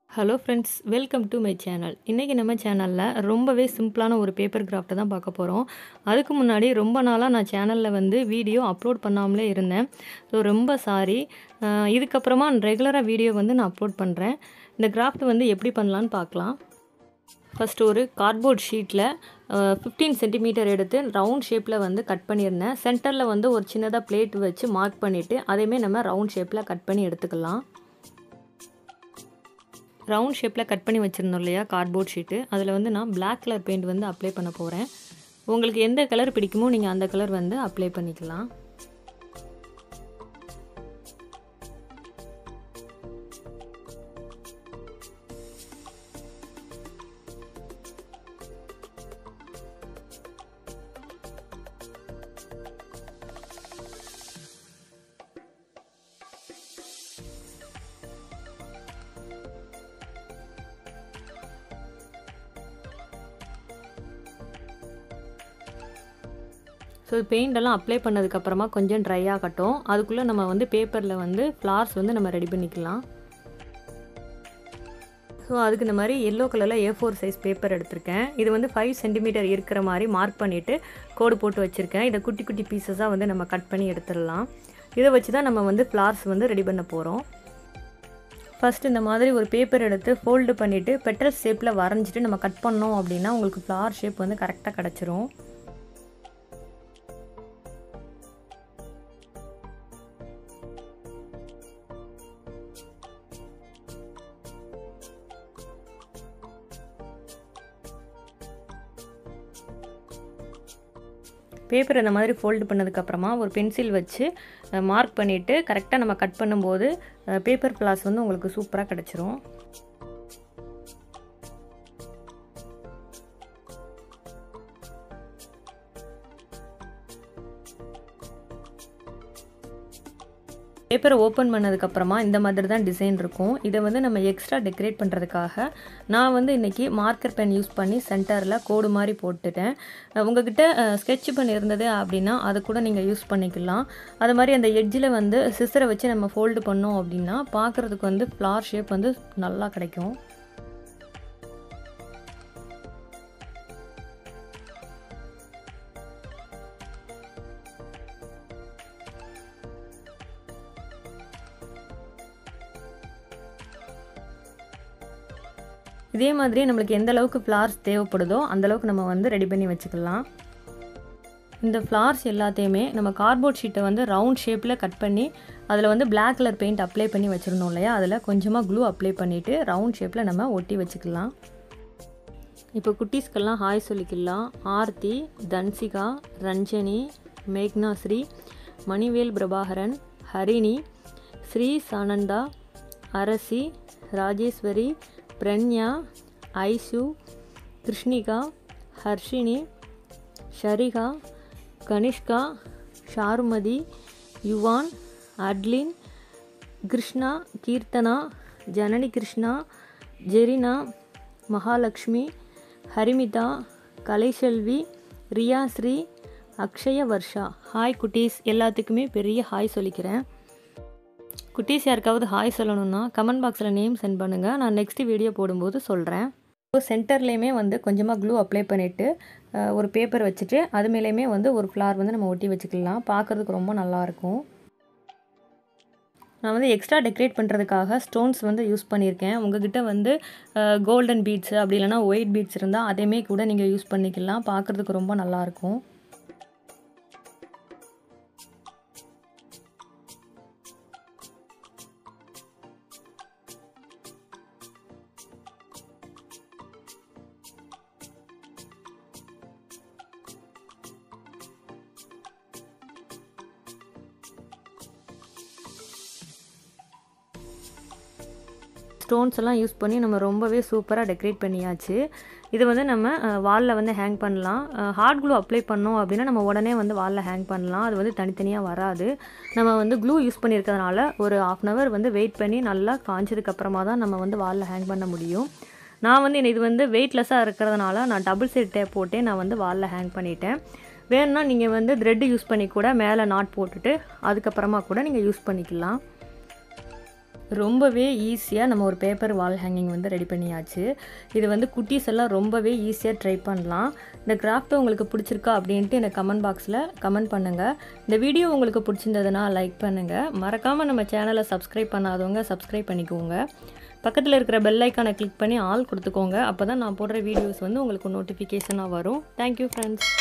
hello friends welcome to my channel இன்றைக்கி நம்ம சேனலில் ரொம்பவே சிம்பிளான ஒரு பேப்பர் கிராஃப்ட்டை தான் பார்க்க போகிறோம் அதுக்கு முன்னாடி ரொம்ப நாளாக நான் சேனலில் வந்து வீடியோ அப்லோட் பண்ணாமலே இருந்தேன் ஸோ ரொம்ப சாரி இதுக்கப்புறமா ரெகுலராக வீடியோ வந்து நான் அப்லோட் பண்ணுறேன் இந்த கிராஃப்ட் வந்து எப்படி பண்ணலான்னு பார்க்கலாம் ஃபஸ்ட்டு ஒரு கார்ட்போர்ட் ஷீட்டில் ஃபிஃப்டீன் சென்டிமீட்டர் எடுத்து ரவுண்ட் ஷேப்பில் வந்து கட் பண்ணியிருந்தேன் சென்டரில் வந்து ஒரு சின்னதாக பிளேட் வச்சு மார்க் பண்ணிவிட்டு அதையுமே நம்ம ரவுண்ட் ஷேப்பில் கட் பண்ணி எடுத்துக்கலாம் ரவுண்ட் ஷேப்பில் கட் பண்ணி வச்சுருந்தோம் இல்லையா கார்ட்போர்ட் ஷீட்டு அதில் வந்து நான் பிளாக் கலர் பெயிண்ட் வந்து அப்ளை பண்ண போகிறேன் உங்களுக்கு எந்த கலர் பிடிக்குமோ நீங்கள் அந்த கலர் வந்து அப்ளை பண்ணிக்கலாம் ஸோ பெயிண்டெல்லாம் அப்ளை பண்ணதுக்கப்புறமா கொஞ்சம் ட்ரை ஆகட்டும் அதுக்குள்ளே நம்ம வந்து பேப்பரில் வந்து ஃப்ளார்ஸ் வந்து நம்ம ரெடி பண்ணிக்கலாம் ஸோ அதுக்கு இந்த மாதிரி எல்லோ கலரில் ஏ ஃபோர் சைஸ் பேப்பர் எடுத்திருக்கேன் இது வந்து ஃபைவ் சென்டிமீட்டர் இருக்கிற மாதிரி மார்க் பண்ணிவிட்டு கோடு போட்டு வச்சுருக்கேன் இதை குட்டி குட்டி பீசஸாக வந்து நம்ம கட் பண்ணி எடுத்துடலாம் இதை வச்சு தான் நம்ம வந்து ஃப்ளார்ஸ் வந்து ரெடி பண்ண போகிறோம் ஃபஸ்ட் இந்த மாதிரி ஒரு பேப்பர் எடுத்து ஃபோல்டு பண்ணிவிட்டு பெட்ரல் ஷேப்பில் வரைஞ்சிட்டு நம்ம கட் பண்ணோம் அப்படின்னா உங்களுக்கு ஃப்ளார் ஷேப் வந்து கரெக்டாக கிடச்சிரும் பேப்பர் இந்த மாதிரி ஃபோல்டு பண்ணதுக்கப்புறமா ஒரு பென்சில் வச்சு மார்க் பண்ணிவிட்டு கரெக்டாக நம்ம கட் பண்ணும்போது பேப்பர் ஃப்ளாஸ் வந்து உங்களுக்கு சூப்பராக கிடச்சிரும் பேப்பரை ஓப்பன் பண்ணதுக்கப்புறமா இந்த மாதிரி தான் டிசைன் இருக்கும் இதை வந்து நம்ம எக்ஸ்ட்ரா டெக்கரேட் பண்ணுறதுக்காக நான் வந்து இன்றைக்கி மார்க்கர் பென் யூஸ் பண்ணி சென்டரில் கோடு மாதிரி போட்டுட்டேன் உங்ககிட்ட ஸ்கெட்ச் பென் இருந்தது அப்படின்னா அதை கூட நீங்கள் யூஸ் பண்ணிக்கலாம் அது மாதிரி அந்த எட்ஜில் வந்து சிசரை வச்சு நம்ம ஃபோல்டு பண்ணோம் அப்படின்னா பார்க்குறதுக்கு வந்து ஃப்ளார் ஷேப் வந்து நல்லா கிடைக்கும் இதே மாதிரி நம்மளுக்கு எந்த அளவுக்கு ஃப்ளார்ஸ் தேவைப்படுதோ அந்தளவுக்கு நம்ம வந்து ரெடி பண்ணி வச்சுக்கலாம் இந்த ஃப்ளார்ஸ் எல்லாத்தையுமே நம்ம கார்ட்போர்ட் ஷீட்டை வந்து ரவுண்ட் ஷேப்பில் கட் பண்ணி அதில் வந்து பிளாக் கலர் பெயிண்ட் அப்ளை பண்ணி வச்சுருந்தோம் இல்லையா அதில் கொஞ்சமாக க்ளூ அப்ளை பண்ணிவிட்டு ரவுண்ட் ஷேப்பில் நம்ம ஒட்டி வச்சுக்கலாம் இப்போ குட்டீஸ்க்கெல்லாம் ஹாய் சொல்லிக்கலாம் ஆர்த்தி தன்சிகா ரஞ்சனி மேக்னாஸ்ரீ மணிவேல் பிரபாகரன் ஹரிணி ஸ்ரீ சானந்தா அரசி ராஜேஸ்வரி பிரன்யா ஐஷு கிருஷ்ணிகா ஹர்ஷினி ஷரிகா கனிஷ்கா ஷாருமதி யுவான் அட்லின் கிருஷ்ணா கீர்த்தனா ஜனனி கிருஷ்ணா ஜெரினா மகாலட்சுமி ஹரிமிதா கலைசெல்வி ரியாஸ்ரீ அக்ஷய வர்ஷா ஹாய் குட்டீஸ் எல்லாத்துக்குமே பெரிய ஹாய் சொல்லிக்கிறேன் குட்டீஸ் யாருக்காவது ஹாய் சொல்லணும்னா கமெண்ட் பாக்ஸில் நேம் சென்ட் பண்ணுங்கள் நான் நெக்ஸ்ட் வீடியோ போடும்போது சொல்கிறேன் இப்போ சென்டர்லேயுமே வந்து கொஞ்சமாக க்ளூ அப்ளை பண்ணிவிட்டு ஒரு பேப்பர் வச்சுட்டு அது மேலேயுமே வந்து ஒரு ஃப்ளார் வந்து நம்ம ஒட்டி வச்சுக்கலாம் பார்க்குறதுக்கு ரொம்ப நல்லாயிருக்கும் நான் வந்து எக்ஸ்ட்ரா டெக்கரேட் பண்ணுறதுக்காக ஸ்டோன்ஸ் வந்து யூஸ் பண்ணியிருக்கேன் உங்ககிட்ட வந்து கோல்டன் பீட்ஸ் அப்படி இல்லைனா ஒயிட் பீட்ஸ் இருந்தால் அதையுமே கூட நீங்கள் யூஸ் பண்ணிக்கலாம் பார்க்குறதுக்கு ரொம்ப நல்லாயிருக்கும் ஸ்டோன்ஸ் எல்லாம் யூஸ் பண்ணி நம்ம ரொம்பவே சூப்பராக டெக்கரேட் பண்ணியாச்சு இது வந்து நம்ம வாலில் வந்து ஹேங் பண்ணலாம் ஹார்ட் க்ளூ அப்ளை பண்ணோம் அப்படின்னா நம்ம உடனே வந்து வாலில் ஹேங் பண்ணலாம் அது வந்து தனித்தனியாக வராது நம்ம வந்து க்ளூ யூஸ் பண்ணியிருக்கிறதுனால ஒரு ஆஃப் அன் ஹவர் வந்து வெயிட் பண்ணி நல்லா காஞ்சதுக்கப்புறமா தான் நம்ம வந்து வாலில் ஹேங் பண்ண முடியும் நான் வந்து இது வந்து வெயிட்லெஸ்ஸாக இருக்கிறதுனால நான் டபுள் சைட் டேப் போட்டே நான் வந்து வாலில் ஹேங் பண்ணிட்டேன் வேணும்னா நீங்கள் வந்து த்ரெட்டு யூஸ் பண்ணி கூட மேலே நாட் போட்டுட்டு அதுக்கப்புறமா கூட நீங்கள் யூஸ் பண்ணிக்கலாம் ரொம்பவே ஈஸியாக நம்ம ஒரு பேப்பர் வால் ஹேங்கிங் வந்து ரெடி பண்ணியாச்சு இது வந்து குட்டீஸ் எல்லாம் ரொம்பவே ஈஸியாக ட்ரை பண்ணலாம் இந்த கிராஃப்ட் உங்களுக்கு பிடிச்சிருக்கா அப்படின்ட்டு எனக்கு கமெண்ட் பாக்ஸில் கமெண்ட் பண்ணுங்கள் இந்த வீடியோ உங்களுக்கு பிடிச்சிருந்ததுன்னா லைக் பண்ணுங்கள் மறக்காமல் நம்ம சேனலை சப்ஸ்கிரைப் பண்ணாதவங்க சப்ஸ்கிரைப் பண்ணிக்கோங்க பக்கத்தில் இருக்கிற பெல் ஐக்கானை கிளிக் பண்ணி ஆல் கொடுத்துக்கோங்க அப்போ தான் நான் போடுற வீடியோஸ் வந்து உங்களுக்கு நோட்டிஃபிகேஷனாக வரும் தேங்க்யூ ஃப்ரெண்ட்ஸ்